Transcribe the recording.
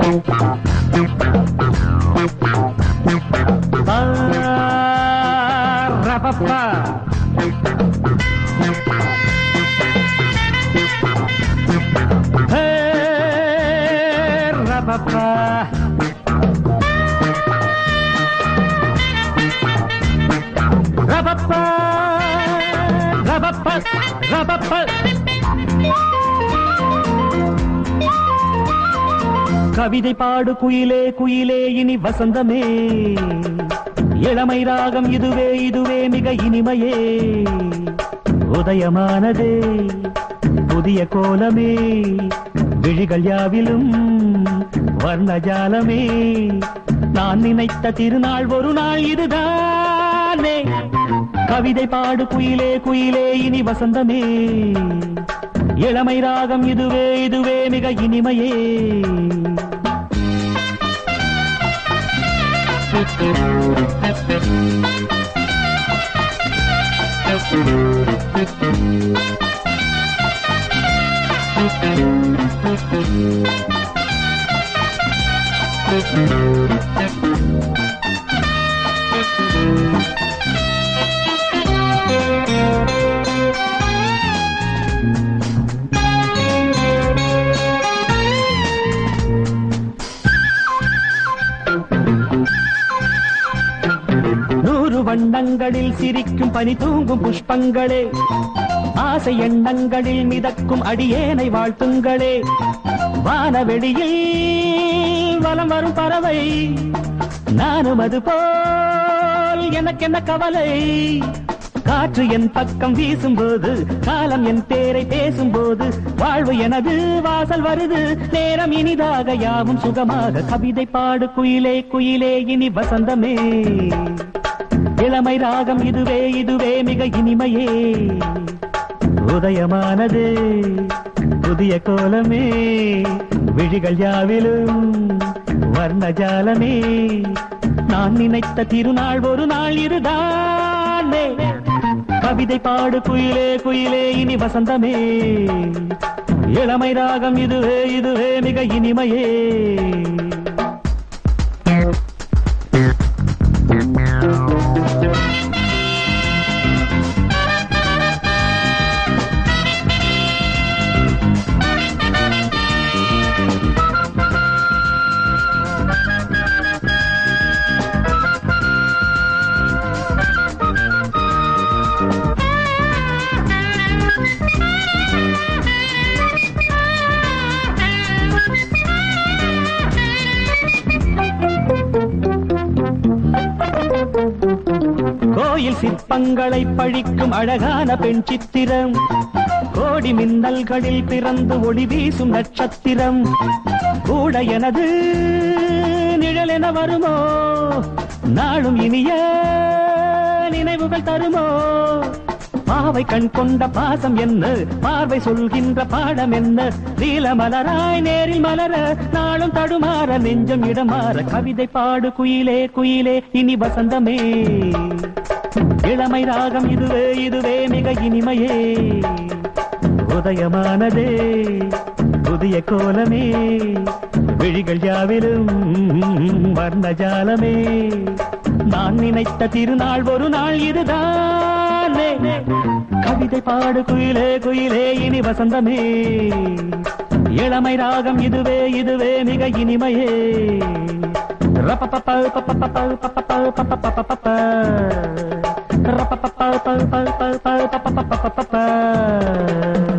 ரபப்பா ஹே, ரபப்பா ரபப்பா ரபப்பா ரபப்பா கவிதை பாடு குயிலே குயிலே இனி வசந்தமே இளமை ராகம் இதுவே இதுவே மிக இனிமையே உதயமானதே புதிய கோலமே விழிகள் யாவிலும் வர்ணஜாலமே நான் நினைத்த திருநாள் ஒரு நாள் இதுதானே கவிதை பாடு குயிலே குயிலே இனி வசந்தமே இளமை ராகம் இதுவே இதுவே மிக இனிமையே நூறு வண்ணங்களில் சிரிக்கும் பனி தூங்கும் புஷ்பங்களே ஆசை எண்ணங்களில் மிதக்கும் அடியேனை வாழ்த்துங்களே வானவெளியில் வலம் வரும் பறவை நானும் அது போல் எனக்கென்ன கவலை காற்று என் பக்கம் வீசும்போது காலம் என் பேரை பேசும்போது வாழ்வு எனது வாசல் வருது நேரம் இனிதாக யாவும் சுகமாக கவிதை பாடு குயிலே குயிலே இனி வசந்தமே இளமை ராகம் இதுவே இதுவே மிக இனிமையே உதயமானது புதிய கோலமே விழிகள் யாவிலும் வர்ணஜாலமே நான் நினைத்த திருநாள் ஒரு நாள் இதுதானே கவிதை பாடு குயிலே குயிலே இனி வசந்தமே இளமை ராகம் இதுவே இதுவே மிக இனிமையே கோயில் சிற்பங்களை பழிக்கும் அழகான பெண் சித்திரம் கோடி மின்னல்களில் பிறந்து ஒளி வீசும் நட்சத்திரம் கூட எனது நிழலென வருமோ நாளும் இனிய நினைவுகள் தருமோ பாவை கண் கொண்ட பாசம் என்ன பார்வை சொல்கின்ற பாடம் என்ன நீல மலராய் நேரில் மலர நாளும் தடுமாற நெஞ்சம் இடமாற கவிதை பாடு குயிலே குயிலே இனி வசந்தமே இளமை ராகம் இதுவே இதுவே மிக இனிமையே உதயமானதே புதிய கோலமே விழிகள் யாவிலும் வர்ணஜாலமே நான் நினைத்த திருநாள் ஒரு நாள் இதுதானே கவிதை பாடு குயிலே குயிலே இனி வசந்தமே இளமை ராகம் இதுவே இதுவே மிக இனிமையே ரப்பப்பப்ப பப்பப்பப்ப பப்பப்பப்ப பப்பப்பப்ப ரப்பப்பப்ப பப்பப்பப்ப பப்பப்பப்ப